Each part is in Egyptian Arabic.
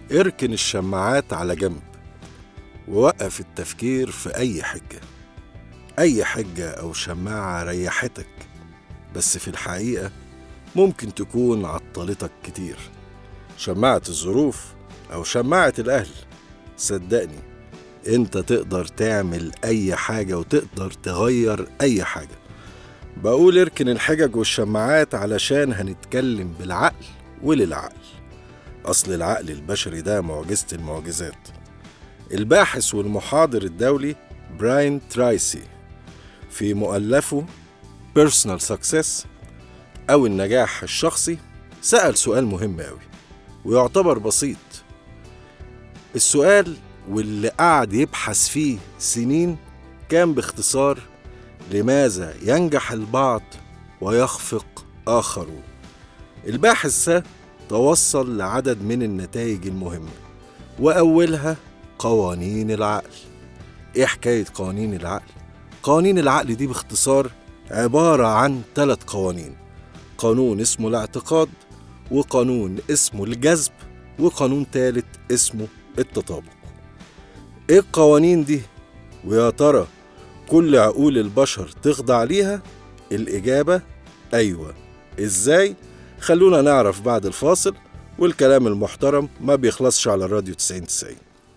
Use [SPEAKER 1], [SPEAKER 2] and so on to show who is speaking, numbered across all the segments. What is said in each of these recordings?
[SPEAKER 1] اركن الشماعات على جنب ووقف التفكير في أي حجة أي حجة أو شماعة ريحتك بس في الحقيقة ممكن تكون عطلتك كتير شماعة الظروف أو شماعة الأهل صدقني أنت تقدر تعمل أي حاجة وتقدر تغير أي حاجة بقول اركن الحجج والشماعات علشان هنتكلم بالعقل وللعقل أصل العقل البشري ده معجزة المعجزات الباحث والمحاضر الدولي براين ترايسي في مؤلفه Personal Success أو النجاح الشخصي سأل سؤال مهم أوي ويعتبر بسيط السؤال واللي قعد يبحث فيه سنين كان باختصار لماذا ينجح البعض ويخفق آخرون الباحث ده توصل لعدد من النتائج المهمة وأولها قوانين العقل إيه حكاية قوانين العقل؟ قوانين العقل دي باختصار عبارة عن ثلاث قوانين قانون اسمه الاعتقاد وقانون اسمه الجذب وقانون ثالث اسمه التطابق ايه القوانين دي ويا ترى كل عقول البشر تخضع ليها الإجابة أيوة إزاي؟ خلونا نعرف بعد الفاصل والكلام المحترم ما بيخلصش على الراديو 90 90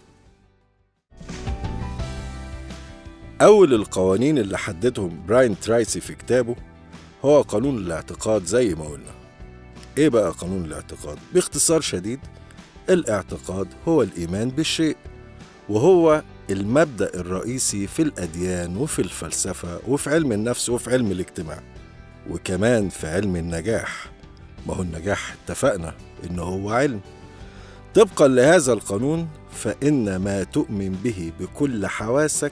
[SPEAKER 1] أول القوانين اللي حددهم براين ترايسي في كتابه هو قانون الاعتقاد زي ما قلنا إيه بقى قانون الاعتقاد؟ باختصار شديد الاعتقاد هو الإيمان بالشيء وهو المبدأ الرئيسي في الأديان وفي الفلسفة وفي علم النفس وفي علم الاجتماع وكمان في علم النجاح ما هو النجاح اتفقنا إن هو علم طبقا لهذا القانون فإن ما تؤمن به بكل حواسك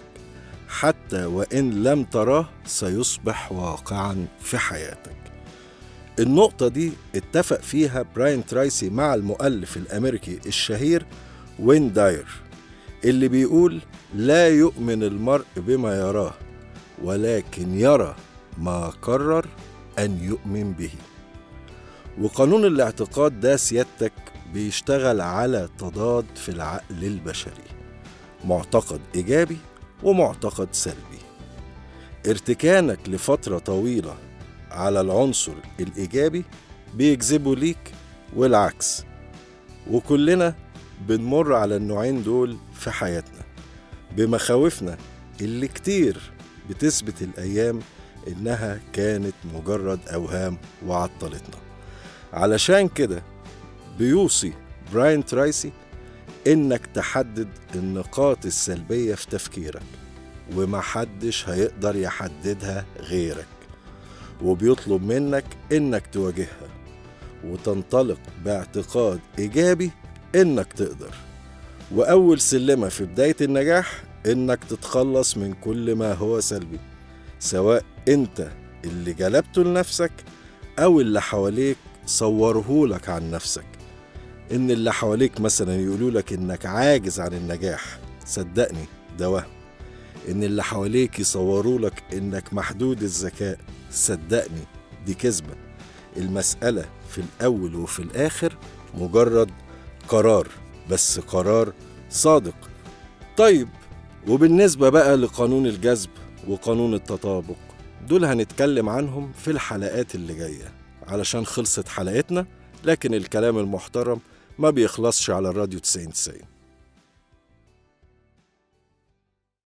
[SPEAKER 1] حتى وإن لم تراه سيصبح واقعا في حياتك النقطة دي اتفق فيها براين ترايسي مع المؤلف الأمريكي الشهير وين داير اللي بيقول لا يؤمن المرء بما يراه ولكن يرى ما قرر أن يؤمن به وقانون الاعتقاد ده سيادتك بيشتغل على تضاد في العقل البشري معتقد إيجابي ومعتقد سلبي ارتكانك لفترة طويلة على العنصر الإيجابي بيجذبه ليك والعكس وكلنا بنمر على النوعين دول في حياتنا بمخاوفنا اللي كتير بتثبت الأيام إنها كانت مجرد أوهام وعطلتنا علشان كده بيوصي براين ترايسي إنك تحدد النقاط السلبية في تفكيرك ومحدش هيقدر يحددها غيرك وبيطلب منك إنك تواجهها وتنطلق باعتقاد إيجابي إنك تقدر وأول سلمة في بداية النجاح إنك تتخلص من كل ما هو سلبي سواء أنت اللي جلبته لنفسك أو اللي حواليك صورهولك عن نفسك إن اللي حواليك مثلا يقولوا لك إنك عاجز عن النجاح صدقني ده وهم إن اللي حواليك يصوروا لك إنك محدود الذكاء صدقني دي كذبة المسألة في الأول وفي الآخر مجرد قرار بس قرار صادق طيب وبالنسبة بقى لقانون الجذب وقانون التطابق دول هنتكلم عنهم في الحلقات اللي جاية علشان خلصت حلقتنا لكن الكلام المحترم ما بيخلصش على الراديو 90 90